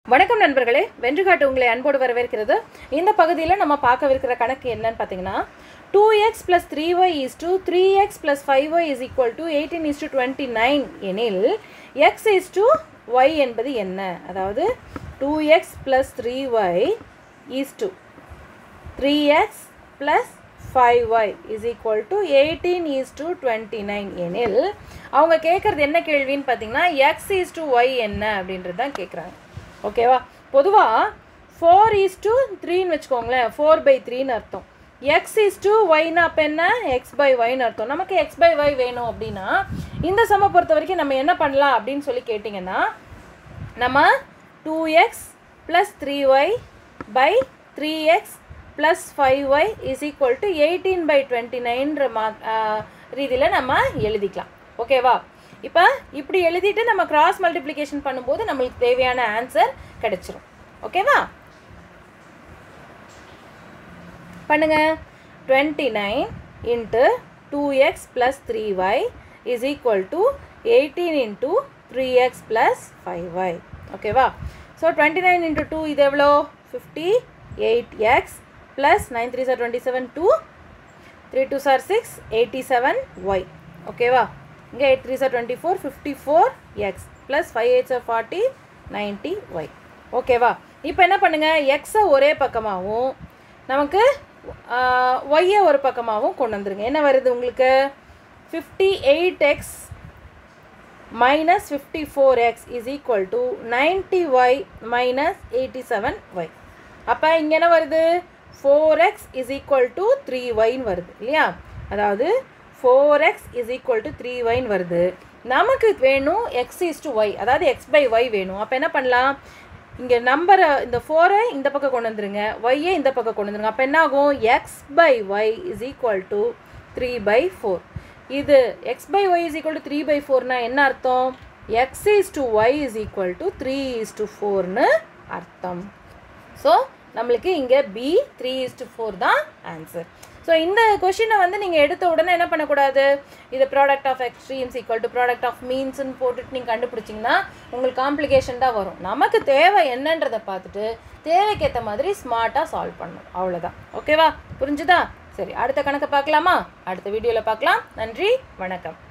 வணக்கம் நண்பர்களே வென்றுகாட்டு உங்களை அன்போடு வரவேற்கிறது இந்த பகுதியில் நம்ம பார்க்கவிருக்கிற கணக்கு என்னன்னு பார்த்தீங்கன்னா two x plus three y is to three x plus five y is equal to eighteen is to twenty nine எனில் எக்ஸ் இஸ் டு ஒய் என்பது என்ன அதாவது two x plus three y is to three x plus five y is equal to eighteen is to twenty nine எனில் அவங்க கேட்குறது என்ன கேள்வின்னு பார்த்தீங்கன்னா X is to Y என்ன அப்படின்றது தான் கேட்குறாங்க ஓகேவா பொதுவாக ஃபோர் இஸ் டு த்ரீன்னு வச்சுக்கோங்களேன் ஃபோர் பை த்ரீன்னு அர்த்தம் எக்ஸ் இஸ் டு ஒய்னா அப்போ என்ன எக்ஸ் பை ஒய்னு அர்த்தம் நமக்கு எக்ஸ் பை ஒய் வேணும் அப்படின்னா இந்த சம பொறுத்த வரைக்கும் நம்ம என்ன பண்ணலாம் அப்படின்னு சொல்லி கேட்டிங்கன்னா நம்ம two x plus three y by three x plus five y is equal to eighteen by twenty நைன்ற மா ரீதியில் நம்ம எழுதிக்கலாம் ஓகேவா இப்போ இப்படி எழுதிட்டு நம்ம கிராஸ் மல்டிப்ளிகேஷன் பண்ணும்போது நம்மளுக்கு தேவையான ஆன்சர் கிடைச்சிரும் ஓகேவா பண்ணுங்க twenty nine into two x plus three y is equal to eighteen into three x plus five y ஓகேவா so twenty nine into two இது எவ்வளோ fifty eight x plus nine three sir twenty seven two three two sir six eighty seven y ஓகேவா இங்கே eight three sir twenty four fifty four x plus five eight sir forty ninety y ஓகேவா இப்போ என்ன பண்ணுங்கள் எக்ஸை ஒரே பக்கமாகவும் நமக்கு ஒய்யை ஒரு பக்கமாகவும் கொண்டு வந்துருங்க என்ன வருது உங்களுக்கு fifty eight x minus fifty four x is equal to ninety y minus eighty seven y அப்போ இங்கே என்ன வருது four x is equal to three ஒய்ன்னு வருது இல்லையா அதாவது four x is equal to three ஒய்ன்னு வருது நமக்கு வேணும் எக்ஸ் இஸ் டு ஒய் அதாவது எக்ஸ் பை ஒய் வேணும் அப்போ என்ன பண்ணலாம் இங்கே நம்பரை இந்த ஃபோரை இந்த பக்கம் கொண்டு வந்துருங்க ஒய்யை இந்த பக்கம் கொண்டு வந்துருங்க அப்போ என்ன ஆகும் x by y is equal to three by four இது x by y is equal to three by ஃபோர்னா என்ன அர்த்தம் x is to y is equal to three is to ஃபோர்னு அர்த்தம் ஸோ நம்மளுக்கு இங்கே b three is to four தான் answer so இந்த கொஷினை வந்து நீங்கள் எடுத்த உடனே என்ன பண்ணக்கூடாது இது product of extremes equal to product of மீன்ஸ்னு போட்டுட்டு நீங்கள் கண்டுபிடிச்சிங்கன்னா உங்களுக்கு காம்ப்ளிகேஷன் தான் வரும் நமக்கு தேவை என்னன்றதை பார்த்துட்டு தேவைக்கேற்ற மாதிரி ஸ்மார்ட்டாக சால்வ் பண்ணணும் அவ்வளோதான் ஓகேவா புரிஞ்சுதா சரி அடுத்த கணக்கை பார்க்கலாமா அடுத்த வீடியோவில் பார்க்கலாம் நன்றி வணக்கம்